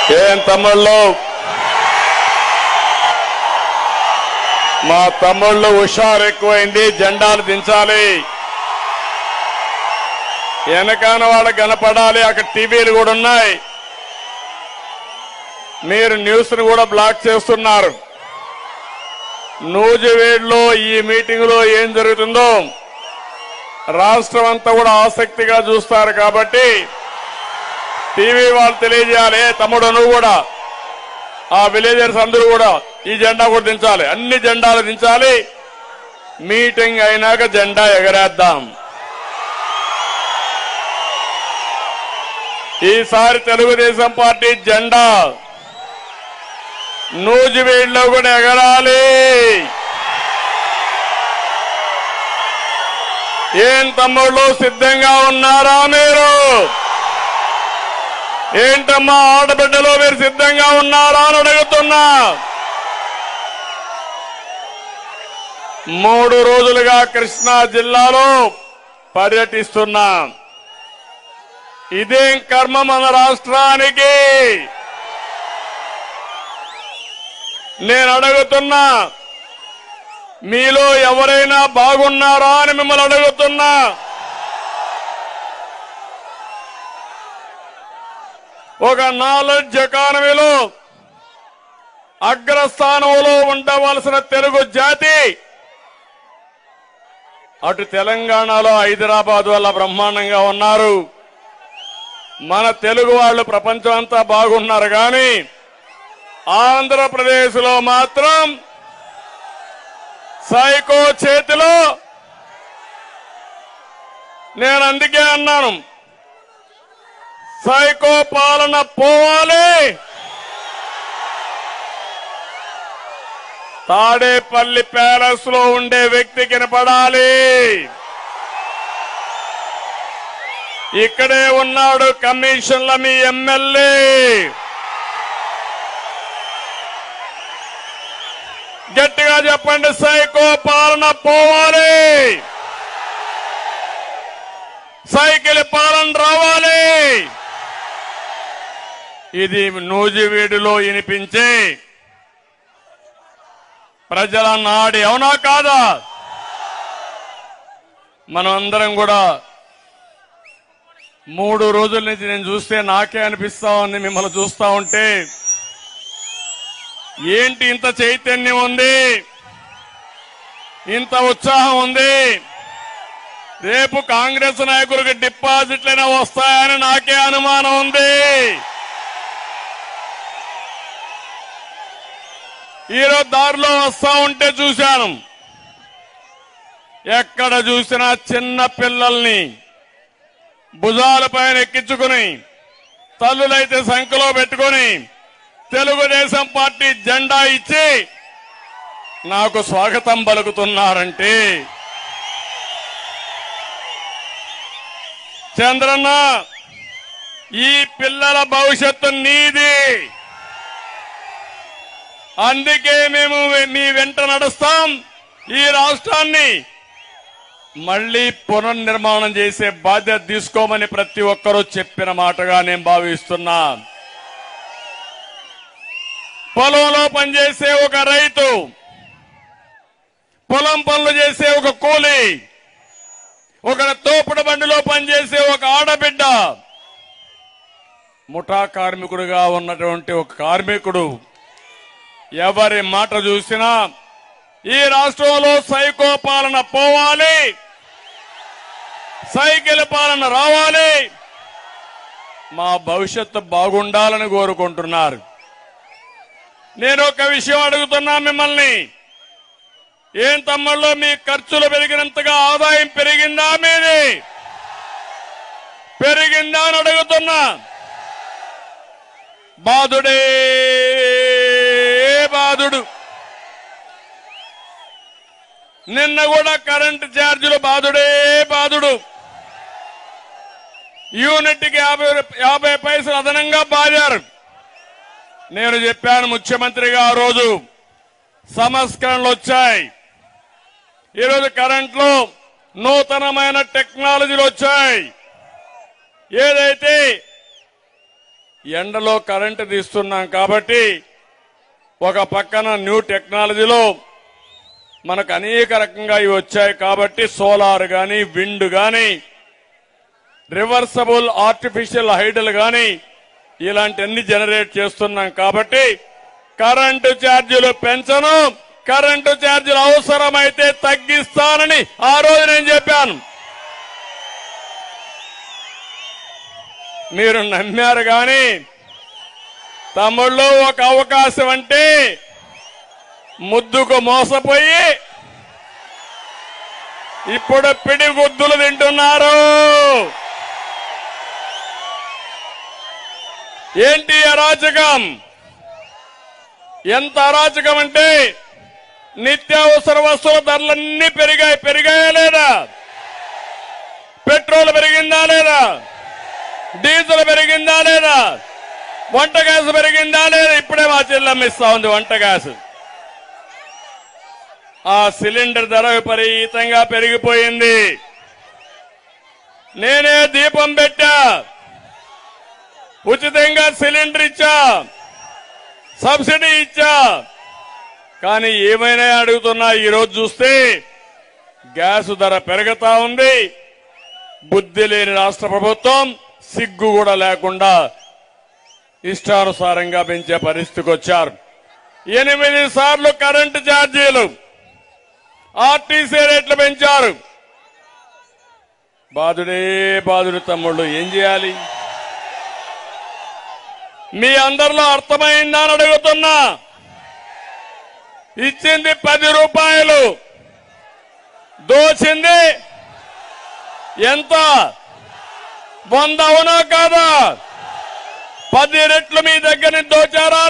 ఏం తమ్ముళ్ళు మా తమ్ముళ్ళు హుషారు ఎక్కువైంది జెండాలు దించాలి వెనకాన వాళ్ళ కనపడాలి అక్కడ టీవీలు కూడా ఉన్నాయి మీరు న్యూస్ ను కూడా బ్లాక్ చేస్తున్నారు నూజివేడ్లో ఈ మీటింగ్ లో ఏం జరుగుతుందో రాష్ట్రం అంతా కూడా ఆసక్తిగా చూస్తారు కాబట్టి టీవీ వాళ్ళు తెలియజేయాలి "ఏ తమ్ముడు నువ్వు కూడా ఆ విలేజర్స్ అందరూ కూడా ఈ జెండా కూడా దించాలి అన్ని జెండాలు దించాలి మీటింగ్ అయినాక జెండా ఎగరేద్దాం ఈసారి తెలుగుదేశం పార్టీ జెండా నూజివీడులో కూడా ఎగరాలి ఏం తమ్ముళ్ళు సిద్ధంగా ఉన్నారా మీరు ఏంటమ్మా ఆడబిడ్డలో మీరు సిద్ధంగా ఉన్నారా అని అడుగుతున్నా మూడు రోజులుగా కృష్ణా జిల్లాలో పర్యటిస్తున్నా ఇదేం కర్మ మన రాష్ట్రానికి నేను అడుగుతున్నా మీలో ఎవరైనా బాగున్నారా అని మిమ్మల్ని అడుగుతున్నా ఒక నాలెడ్జ్ ఎకానమీలో అగ్రస్థానంలో ఉండవలసిన తెలుగు జాతి అటు తెలంగాణలో హైదరాబాద్ వల్ల బ్రహ్మాండంగా ఉన్నారు మన తెలుగు వాళ్ళు ప్రపంచం అంతా బాగున్నారు కానీ ఆంధ్రప్రదేశ్ లో మాత్రం సైకో చేతిలో నేను అందుకే అన్నాను సైకో పాలన పోవాలి తాడేపల్లి ప్యాలెస్ లో ఉండే వ్యక్తి కనపడాలి ఇక్కడే ఉన్నాడు కమిషన్ల మీ ఎమ్మెల్యే గట్టిగా చెప్పండి సైకో పాలన పోవాలి సైకిల్ పాలన రావాలి ఇది నూజివీడులో వినిపించే ప్రజల నాడి అవునా కాదా మనం అందరం కూడా మూడు రోజుల నుంచి నేను చూస్తే నాకే అనిపిస్తా ఉంది మిమ్మల్ని చూస్తా ఉంటే ఏంటి ఇంత చైతన్యం ఉంది ఇంత ఉత్సాహం ఉంది రేపు కాంగ్రెస్ నాయకులకు డిపాజిట్లైనా వస్తాయని నాకే అనుమానం ఉంది ఈరోజు దారిలో వస్తా ఉంటే చూశాను ఎక్కడ చూసినా చిన్న పిల్లల్ని భుజాలపైన ఎక్కించుకుని తల్లులైతే సంఖలో పెట్టుకొని తెలుగుదేశం పార్టీ జెండా ఇచ్చి నాకు స్వాగతం పలుకుతున్నారంటే చంద్రన్న ఈ పిల్లల భవిష్యత్తు నీది అందుకే మేము మీ వెంట నడుస్తాం ఈ రాష్ట్రాన్ని మళ్లీ పునర్నిర్మాణం చేసే బాధ్యత తీసుకోమని ప్రతి ఒక్కరూ చెప్పిన మాటగా నేను భావిస్తున్నా పొలంలో పనిచేసే ఒక రైతు పొలం పనులు చేసే ఒక కూలి ఒక తోపుడు బండిలో పనిచేసే ఒక ఆడబిడ్డ ముఠా కార్మికుడుగా ఉన్నటువంటి ఒక కార్మికుడు ఎవరి మాట చూసినా ఈ రాష్ట్రంలో సైకో పాలన పోవాలి సైకిల్ పాలన రావాలి మా భవిష్యత్తు బాగుండాలని కోరుకుంటున్నారు నేను ఒక విషయం అడుగుతున్నా మిమ్మల్ని ఏం తమ్ముళ్ళు మీ ఖర్చులు పెరిగినంతగా ఆదాయం పెరిగిందా మీది పెరిగిందా అని అడుగుతున్నా బాధుడే బాధుడు నిన్న కూడా కరెంటు ఛార్జీలు బాధుడే బాధుడు యూనిట్ కి యాభై రూప- యాభై పైసలు అదనంగా బాధారు నేను చెప్పాను ముఖ్యమంత్రిగా ఆ రోజు సంస్కరణలు వచ్చాయి ఈరోజు కరెంట్లో నూతనమైన టెక్నాలజీలు వచ్చాయి ఏదైతే ఎండలో కరెంటు తీస్తున్నాం కాబట్టి ఒక పక్కన న్యూ టెక్నాలజీలో మనకు అనేక రకంగా ఇవి వచ్చాయి కాబట్టి సోలార్ గాని విండ్ గాని రివర్సబుల్ ఆర్టిఫిషియల్ హైడల్ గాని ఇలాంటివన్నీ జనరేట్ చేస్తున్నాం కాబట్టి కరెంటు ఛార్జీలు పెంచను కరెంటు ఛార్జీలు అవసరమైతే తగ్గిస్తానని ఆ రోజు నేను చెప్పాను మీరు నమ్మారు కానీ తమ్ముళ్ళు ఒక అవకాశం అంటే ముద్దుకు మోసపోయి ఇప్పుడు పిడిగుద్దులు తింటున్నారు ఏంటి అరాచకం ఎంత అరాచకం అంటే నిత్యావసర వస్తువుల ధరలన్నీ పెరిగాయి పెరిగాయా లేదా పెట్రోల్ పెరిగిందా లేదా డీజిల్ పెరిగిందా లేదా వంట గ్యాస్ పెరిగిందా లేదా ఇప్పుడే మా చెల్లెమ్మ ఇస్తా ఉంది వంట గ్యాస్ ఆ సిలిండర్ ధర విపరీతంగా పెరిగిపోయింది నేనే దీపం పెట్టా ఉచితంగా సిలిండర్ ఇచ్చా సబ్సిడీ ఇచ్చా కానీ ఏమైనా అడుగుతున్నా ఈరోజు చూస్తే గ్యాస్ ధర పెరుగుతా ఉంది బుద్ధి లేని రాష్ట్ర ప్రభుత్వం సిగ్గు కూడా లేకుండా ఇష్టానుసారంగా పెంచే పరిస్థితికి వచ్చారు ఎనిమిది సార్లు కరెంటు ఛార్జీలు ఆర్టీసీ రేట్లు పెంచారు బాధుడే బాధుడు తమ్ముళ్ళు ఏం చేయాలి మీ అందరిలో అర్థమైందా అని అడుగుతున్నా ఇచ్చింది పది రూపాయలు దోచింది ఎంత వంద అవునా కాదా పది రెట్లు మీ దగ్గర నుంచి దోచారా